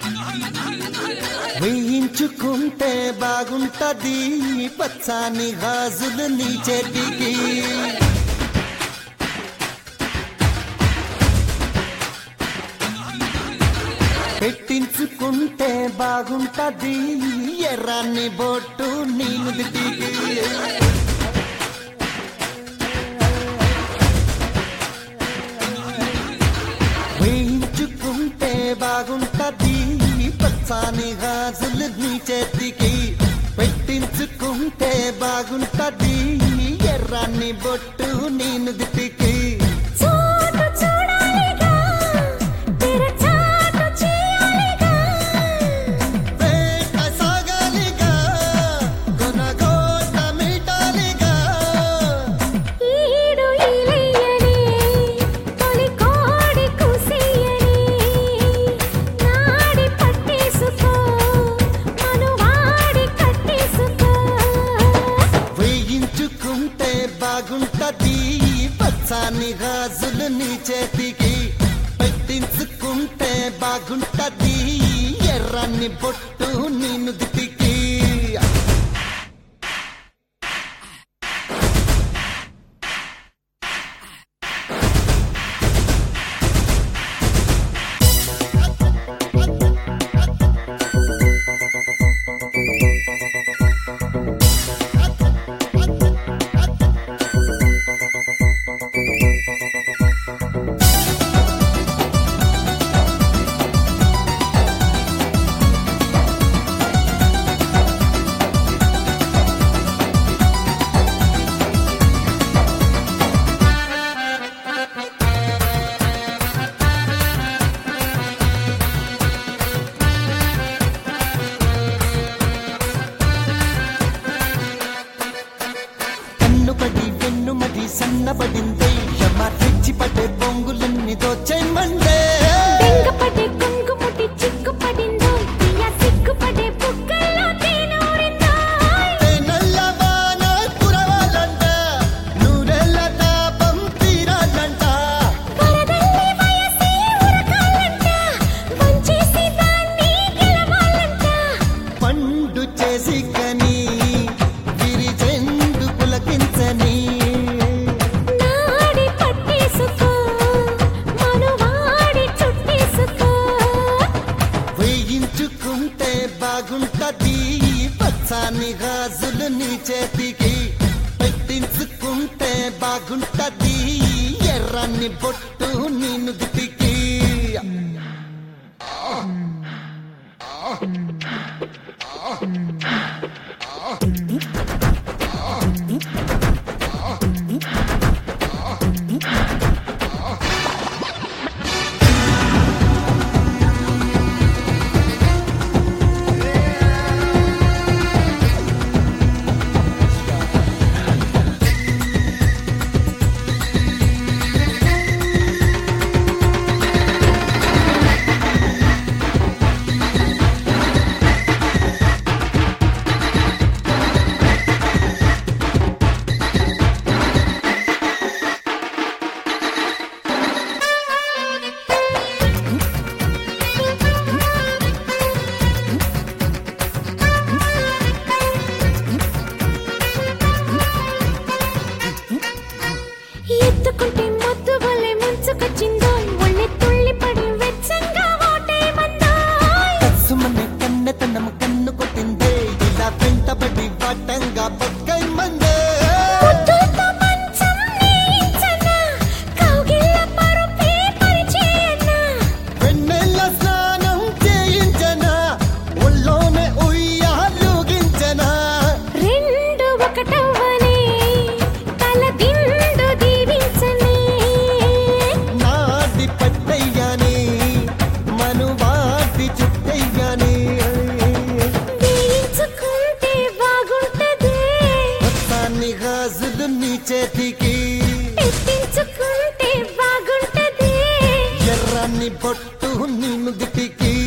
వేయించుకుంటే బాగుంటది పచ్చాని గాజులు నీ చేతికి పెట్టించుకుంటే బాగుంటది ఎర్రాన్ని బొట్టు నీ నుదిటికి వేయించుకుంటే బాగుంటది పచ్చాని గాజులు నీ చేతికి పెట్టించుకుంటే బాగుంటది ఎర్రాన్ని బొట్టు నీ నుదిటికి చోటు చూడాలిగా తెరచాటు చేయాలిగా వేట సాగాలిగా కొనగోట మీటాలిగా ఈడు ఇలయ్యని తొలి కోడి కుసియని నాడి పట్టేసుకో మనువాడి కట్టేసుకో వేయించుకుంటే బాగుంటది పచ్చాని గాజులు నీ చేతికి పెట్టించుకుంటే బాగుంటది ఎర్రని బొట్టు నీ నుదిటికి కన్నుపడి వెన్నుమడి సన్నబడిందే యమ తెచ్చి పడే బొంగులన్నీ దోచేయమండే బెంగపడే కుంకుముటి చిక్కుపడిందో తీయ సిగ్గుపడే బుగ్గల్లో తేనూరిందో నల్లవాన కురవాలంట నూరెళ్ళ తాపం తీరాలంట వరదల్లి వయసే ఉరకాలంట వంచేసి దాన్ని గెలవాలంట పండు చేసి కని విరిచెండు పులకించని నాడి పట్టేసుకో మనువాడి చుట్టేసుకో వేయించుకుంటే బాగుంటది పచ్చాని గాజులు నీ చేతికి పెట్టించుకుంటే బాగుంటది ఎర్రని బొట్టు నీ నుదిటికి ఎత్తుకుంటే మొద్దు వలె ముంచుకొచ్చిందో ఒళ్ళె తుళ్ళిపడి వెచ్చంగా ఓటేమందో కసుమని కన్నెతనం కన్ను కొట్టిందే ఇలా వెంటబడి వటంగా పక్కై మందే ముద్దులతో మంచం నేయించనా కౌగిళ్ళ పరుపే పరిచేయనా వెన్నెల స్నానం చేయించనా ఒళ్ళోనే ఉయ్యాలుగించనా రెండు ఒకటవ్వని తల దిండు దీవించని నాది పట్టయ్యాని మనువాటి చుట్టయ్యాని వేయించుకుంటే బాగుంటది మొత్తాన్ని గాజులు నీ చేతికి పెట్టించుకుంటే బాగుంటది ఎర్రని బొట్టు నీ నుదిటికి